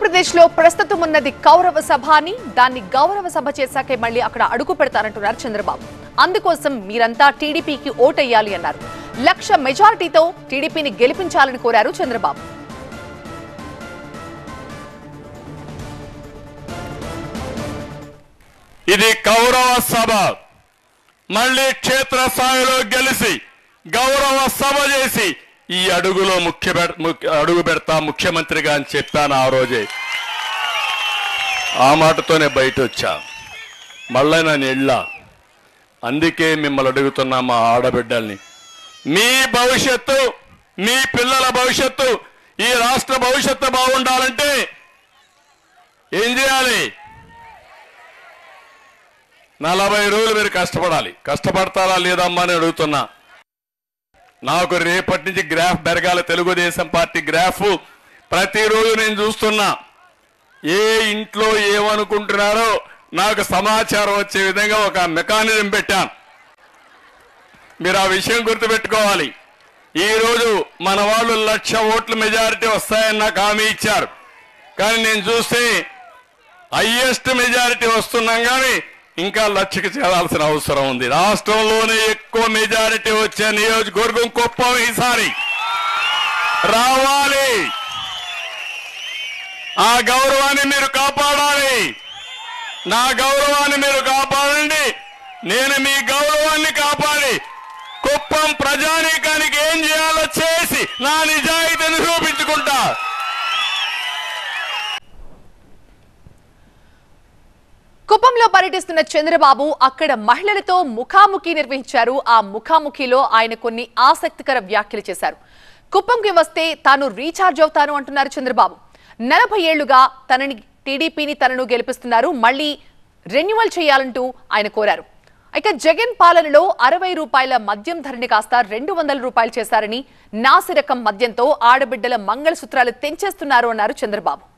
ఆంధ్రప్రదేశ్ లో ప్రస్తుతం ఉన్నది కౌరవ సభ అని దాన్ని గౌరవ సభ చేశాకే మళ్ళీ అక్కడ అడుగు పెడతారంటున్నారు చంద్రబాబు అందుకోసం మీరంతా టీడీపీకి ఓటెయ్యాలి అన్నారు లక్ష మెజారిటీతో టీడీపీని గెలిపించాలని కోరారు చంద్రబాబు ఇది కౌరవ సభ మళ్ళీ క్షేత్రస్థాయిలో గెలిచి గౌరవ సభ చేసి ఈ అడుగులో ముఖ్య పెడ- ముఖ్య- అడుగు పెడతా ముఖ్యమంత్రిగా అని చెప్పాను ఆ రోజే ఆ మాటతోనే బయట వచ్చా మళ్ళీ నేను వెళ్ళా అందుకే మిమ్మల్ని అడుగుతున్నా మా ఆడబిడ్డల్ని మీ భవిష్యత్తు మీ పిల్లల భవిష్యత్తు ఈ రాష్ట్ర భవిష్యత్తు బాగుండాలంటే ఏం చేయాలి నలభై రోజులు మీరు కష్టపడాలి కష్టపడతారా లేదమ్మా అని అడుగుతున్నా నాకు రేపటి నుంచి గ్రాఫ్ పెరగాలి తెలుగుదేశం పార్టీ గ్రాఫ్ ప్రతిరోజు నేను చూస్తున్నా ఏ ఇంట్లో ఏమనుకుంటున్నారో నాకు సమాచారం వచ్చే విధంగా ఒక మెకానిజం పెట్టాను మీరు ఆ విషయం గుర్తుపెట్టుకోవాలి ఈ రోజు మన వాళ్ళు లక్ష ఓట్ల మెజారిటీ వస్తాయని నాకు హామీ ఇచ్చారు కానీ నేను చూస్తే హైయెస్ట్ మెజారిటీ వస్తున్నాం కానీ ఇంకా లక్షకి చేరాల్సిన అవసరం ఉంది రాష్ట్రంలోనే ఎక్కువ మెజారిటీ వచ్చే నియోజకవర్గం కుప్పం ఈసారి రావాలి ఆ గౌరవాన్ని మీరు కాపాడాలి నా గౌరవాన్ని మీరు కాపాడండి నేను మీ గౌరవాన్ని కాపాడి కుప్పం ప్రజానీకానికి ఏం చేయాలో చేసి నా నిజాయితీని నిరూపించుకుంటా కుప్పంలో పర్యటిస్తున్న చంద్రబాబు అక్కడ మహిళలతో ముఖాముఖి నిర్వహించారు ఆ ముఖాముఖిలో ఆయన కొన్ని ఆసక్తికర వ్యాఖ్యలు చేశారు కుప్పంకి వస్తే తాను రీఛార్జ్ అవుతాను అంటున్నారు చంద్రబాబు నలభై ఏళ్లుగా తనని టీడీపీని తనను గెలిపిస్తున్నారు మళ్ళీ రెన్యువల్ చేయాలంటూ ఆయన కోరారు ఇక జగన్ పాలనలో అరవై రూపాయల మద్యం ధరని కాస్త రెండు వందల రూపాయలు చేశారని నాసిరకం మద్యంతో ఆడబిడ్డల మంగళసూత్రాలు తెంచేస్తున్నారు అన్నారు చంద్రబాబు